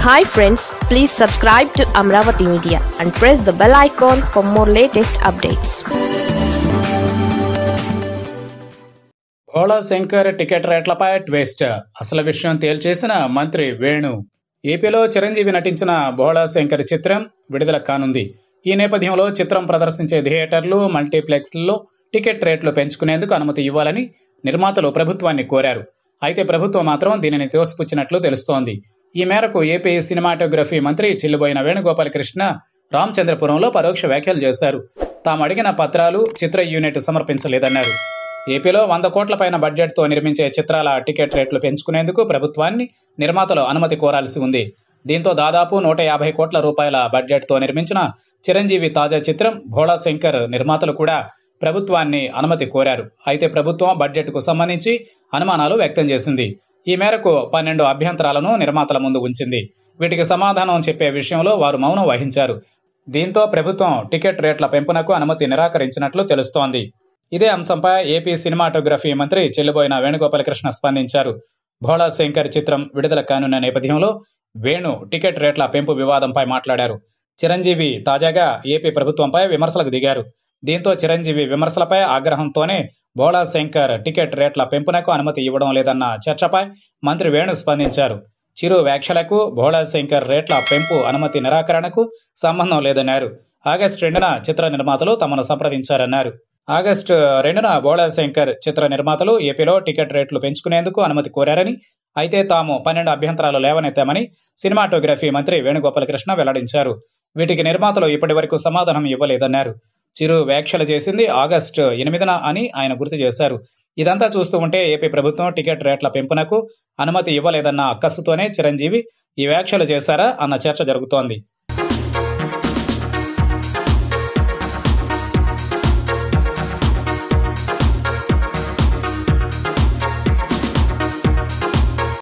hi friends please subscribe to Amaravati media and press the bell icon for more latest updates Bhola Shankar ticket రేట్లపై twist అసలు విషయం తేల్చేసిన మంత్రి వేణు ఏపీలో చిరంజీవి నటించిన భోళా శంకర్ చిత్రం విడుదల కానుంది ఈ నేపథ్యంలో చిత్రం ప్రదర్శించే థియేటర్లు మల్టీప్లెక్స్లలో టికెట్ రేట్లు పెంచుకునేందుకు అనుమతి ఇవ్వాలని నిర్మాతలు ప్రభుత్వాన్ని కోరారు అయితే ప్రభుత్వం మాత్రం దీనిని తోసిపుచ్చినట్లు తెలుస్తోంది ఈ మేరకు ఏపీ సినిమాటోగ్రఫీ మంత్రి చిల్లుబోయిన వేణుగోపాలకృష్ణ రామచంద్రపురంలో పరోక్ష వ్యాఖ్యలు చేశారు తాము అడిగిన పత్రాలు చిత్ర యూనిట్ సమర్పించలేదన్నారు ఏపీలో వంద కోట్ల పైన బడ్జెట్తో నిర్మించే చిత్రాల టికెట్ రేట్లు పెంచుకునేందుకు ప్రభుత్వాన్ని నిర్మాతలు అనుమతి కోరాల్సి ఉంది దీంతో దాదాపు నూట యాభై కోట్ల రూపాయల బడ్జెట్తో నిర్మించిన చిరంజీవి తాజా చిత్రం భోళా శంకర్ నిర్మాతలు కూడా ప్రభుత్వాన్ని అనుమతి కోరారు అయితే ప్రభుత్వం బడ్జెట్కు సంబంధించి అనుమానాలు వ్యక్తం చేసింది ఈ మేరకు పన్నెండు అభ్యంతరాలను నిర్మాతల ముందు ఉంచింది వీటికి సమాధానం చెప్పే విషయంలో వారు మౌనం వహించారు దీంతో ప్రభుత్వం టికెట్ రేట్ల పెంపునకు అనుమతి నిరాకరించినట్లు తెలుస్తోంది ఇదే అంశంపై ఏపీ సినిమాటోగ్రఫీ మంత్రి చెల్లిబోయిన వేణుగోపాలకృష్ణ స్పందించారు భోళా శంకర్ చిత్రం విడుదల కానున్న నేపథ్యంలో వేణు టికెట్ రేట్ల పెంపు వివాదంపై మాట్లాడారు చిరంజీవి తాజాగా ఏపీ ప్రభుత్వంపై విమర్శలకు దిగారు దీంతో చిరంజీవి విమర్శలపై ఆగ్రహంతోనే భోళా శంకర్ టికెట్ రేట్ల పెంపునకు అనుమతి ఇవ్వడం లేదన్న చర్చపై మంత్రి వేణు స్పందించారు చిరు వ్యాఖ్యలకు భోళా శంకర్ రేట్ల పెంపు అనుమతి నిరాకరణకు సంబంధం లేదన్నారు ఆగస్టు రెండున చిత్ర నిర్మాతలు తమను సంప్రదించారన్నారు ఆగస్టు రెండున భోళా శంకర్ చిత్ర నిర్మాతలు ఏపీలో టికెట్ రేట్లు పెంచుకునేందుకు అనుమతి కోరారని అయితే తాము పన్నెండు అభ్యంతరాలు లేవనెత్తామని సినిమాటోగ్రఫీ మంత్రి వేణుగోపాలకృష్ణ వెల్లడించారు వీటికి నిర్మాతలు ఇప్పటి వరకు సమాధానం ఇవ్వలేదన్నారు చిరు వ్యాఖ్యలు చేసింది ఆగస్టు ఎనిమిదిన అని ఆయన గుర్తు చేశారు ఇదంతా చూస్తూ ఉంటే ఏపీ ప్రభుత్వం టికెట్ రేట్ల పెంపునకు అనుమతి ఇవ్వలేదన్న అక్కస్సుతోనే చిరంజీవి ఈ వ్యాఖ్యలు చేశారా అన్న చర్చ జరుగుతోంది